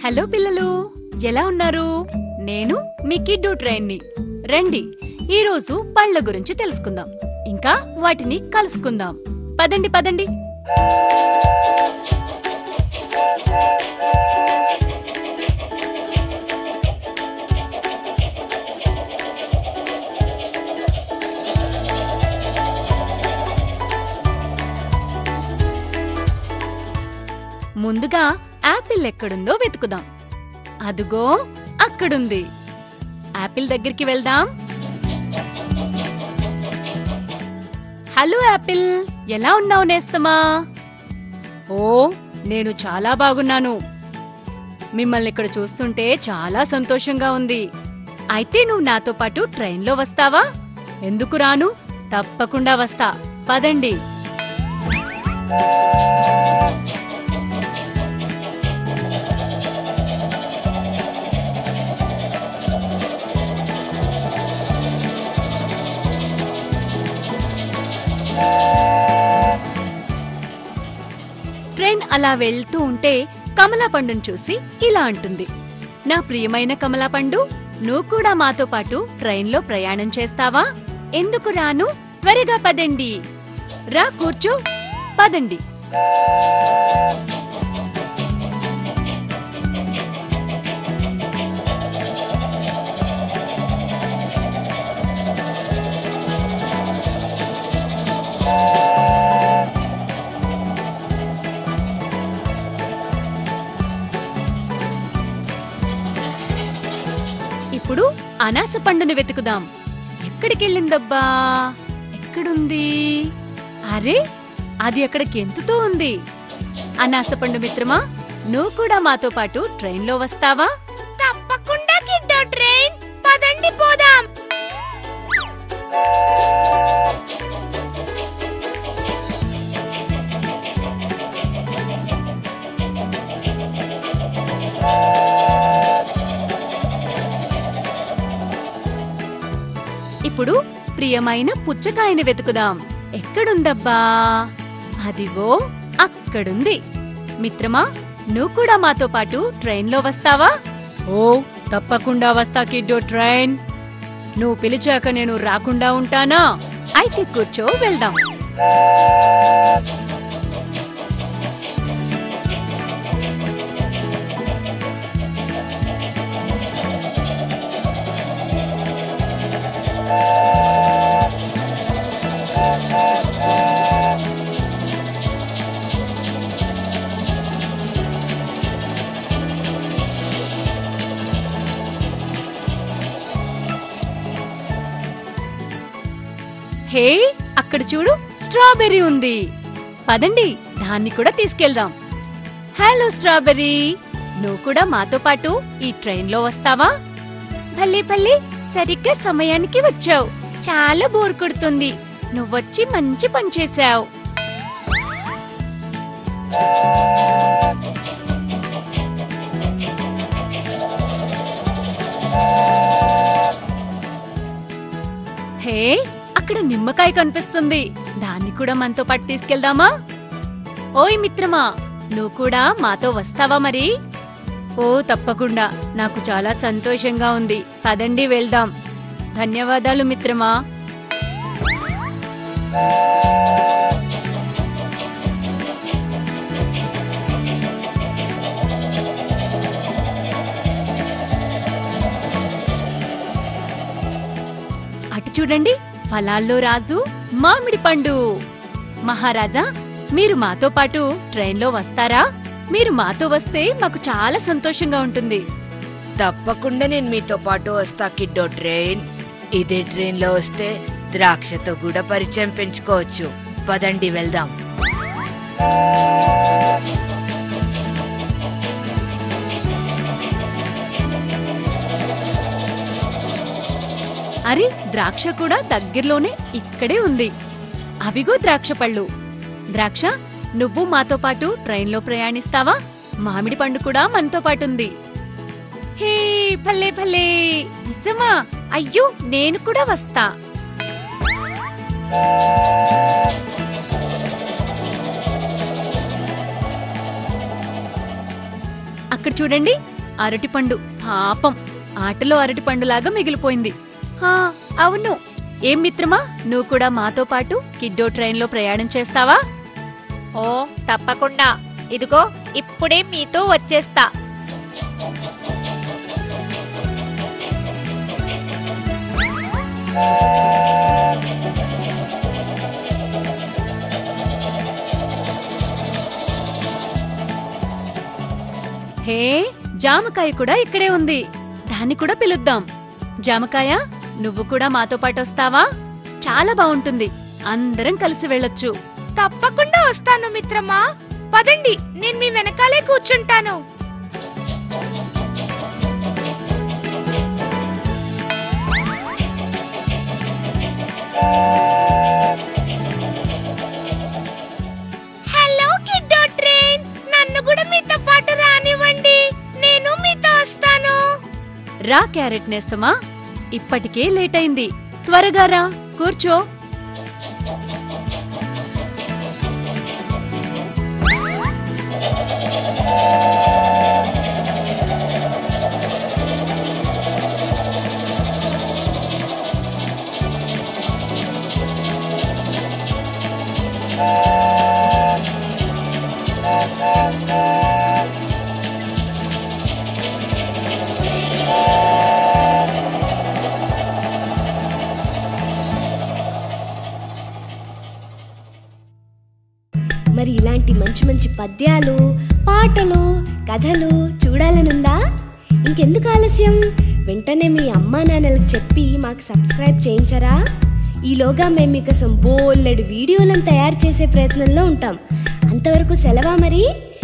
hello పిల్లలు ఎలా ఉన్నారు నేను మీ కిడ్డు ట్రైన్ని రండి ఈరోజు పళ్ళ గురించి తెలుసుకుందాం ఇంకా వాటిని కలుసుకుందాం పదండి పదండి ముందుగా యాపిల్ ఎక్కడుందో వెతుకుదాం అదుగో అక్కడుంది యాపిల్ దగ్గరికి వెళ్దాం హలో యాపిల్ ఎలా ఉన్నావు నేస్తమా ఓ నేను చాలా బాగున్నాను మిమ్మల్ని ఇక్కడ చూస్తుంటే చాలా సంతోషంగా ఉంది అయితే నువ్వు నాతో పాటు ట్రైన్లో వస్తావా ఎందుకు రాను తప్పకుండా వస్తా పదండి ట్రైన్ అలా వెళ్తూ ఉంటే కమలా పండును చూసి ఇలా అంటుంది నా ప్రియమైన కమలా పండు నువ్వు కూడా మాతో పాటు ట్రైన్లో ప్రయాణం చేస్తావా ఎందుకు రాను త్వరగా పదండి రా కూర్చో పదండి ఇప్పుడు అనాస పండును వెతుకుదాం ఎక్కడికెళ్ళిందబ్బా ఎక్కడుంది అరే అది అక్కడ గెంతుతూ ఉంది అనాస పండు మిత్రమా నువ్వు కూడా మాతో పాటు ట్రైన్లో వస్తావా తప్పకుండా కిడ్డో ట్రైన్ పదండి పోదాం ఇప్పుడు ప్రియమైన పుచ్చకాయని వెతుకుదాం ఎక్కడుందబ్బా అదిగో అక్కడుంది మిత్రమా నువ్వు కూడా మాతో పాటు ట్రైన్లో వస్తావా ఓ తప్పకుండా వస్తా కిడ్డో ట్రైన్ నువ్వు పిలిచాక నేను రాకుండా ఉంటానా అయితే కూర్చో వెళ్దాం హే అక్కడ చూడు స్ట్రాబెర్రీ ఉంది పదండి దాన్ని కూడా తీసుకెళ్దాం హలో స్ట్రాబెర్రీ నువ్వు కూడా మాతో పాటు ఈ ట్రైన్లో వస్తావా భలే భలే సరిగ్గా సమయానికి వచ్చావు చాలా బోర్ కొడుతుంది నువ్వొచ్చి మంచి పని చేశావు హే అక్కడ నిమ్మకాయ కనిపిస్తుంది దాన్ని కూడా మనతో పాటు తీసుకెళ్దామా ఓయ్ మిత్రమా నువ్వు కూడా మాతో వస్తావా మరి ఓ తప్పకుండా నాకు చాలా సంతోషంగా ఉంది పదండి వెళ్దాం ధన్యవాదాలు మిత్రమా అటు చూడండి ఫలాల్లో రాజు మామిడి పండు మహారాజా మీరు మాతో పాటు ట్రైన్లో వస్తారా మీరు మాతో వస్తే మాకు చాలా సంతోషంగా ఉంటుంది తప్పకుండా నేను మీతో పాటు వస్తా కిడ్డో ట్రైన్ ఇదే ట్రైన్ లో వస్తే ద్రాక్షతో కూడా పరిచయం పెంచుకోవచ్చు పదండి వెళ్దాం అరే ద్రాక్ష కూడా దగ్గరలోనే ఇక్కడే ఉంది అవిగో ద్రాక్ష పళ్ళు ద్రాక్ష నువ్వు మాతో పాటు ట్రైన్లో ప్రయాణిస్తావా మామిడి పండు కూడా మనతో పాటు ఉంది హే భలే భలే నిజమా అయ్యో నేను కూడా వస్తా అక్కడ చూడండి అరటిపండు పాపం ఆటలో అరటిపండులాగా మిగిలిపోయింది హా అవును ఏం మిత్రమా నువ్వు కూడా మాతో పాటు కిడ్డో ట్రైన్లో ప్రయాణం చేస్తావా ఓ తప్పకుండా ఇదిగో ఇప్పుడే మీతో వచ్చేస్తా హే జామకాయ కూడా ఇక్కడే ఉంది దాన్ని కూడా పిలుద్దాం జామకాయ నువ్వు కూడా మాతో పాటు వస్తావా చాలా బాగుంటుంది అందరం కలిసి వెళ్ళొచ్చు తప్పకుండా వస్తాను మిత్రమా పదండి నేను మీ వెనకాలే కూర్చుంటాను హలో కిడ్డో ట్రైన్ నన్ను కూడా మీతో పాటు రానివ్వండి నేను మీతో వస్తాను రా క్యారెట్ నేస్తమా ఇప్పటికే లేట్ అయింది త్వరగా రా కూర్చో మరి ఇలాంటి మంచి మంచి పద్యాలు పాటలు కథలు చూడాలనుందా ఇంకెందుకు ఆలస్యం వెంటనే మీ అమ్మా నాన్నలకు చెప్పి మాకు సబ్స్క్రైబ్ చేయించరా ఈలోగా మేము మీకోసం బోల్లెడు వీడియోలను తయారు చేసే ప్రయత్నంలో ఉంటాం అంతవరకు సెలవా మరి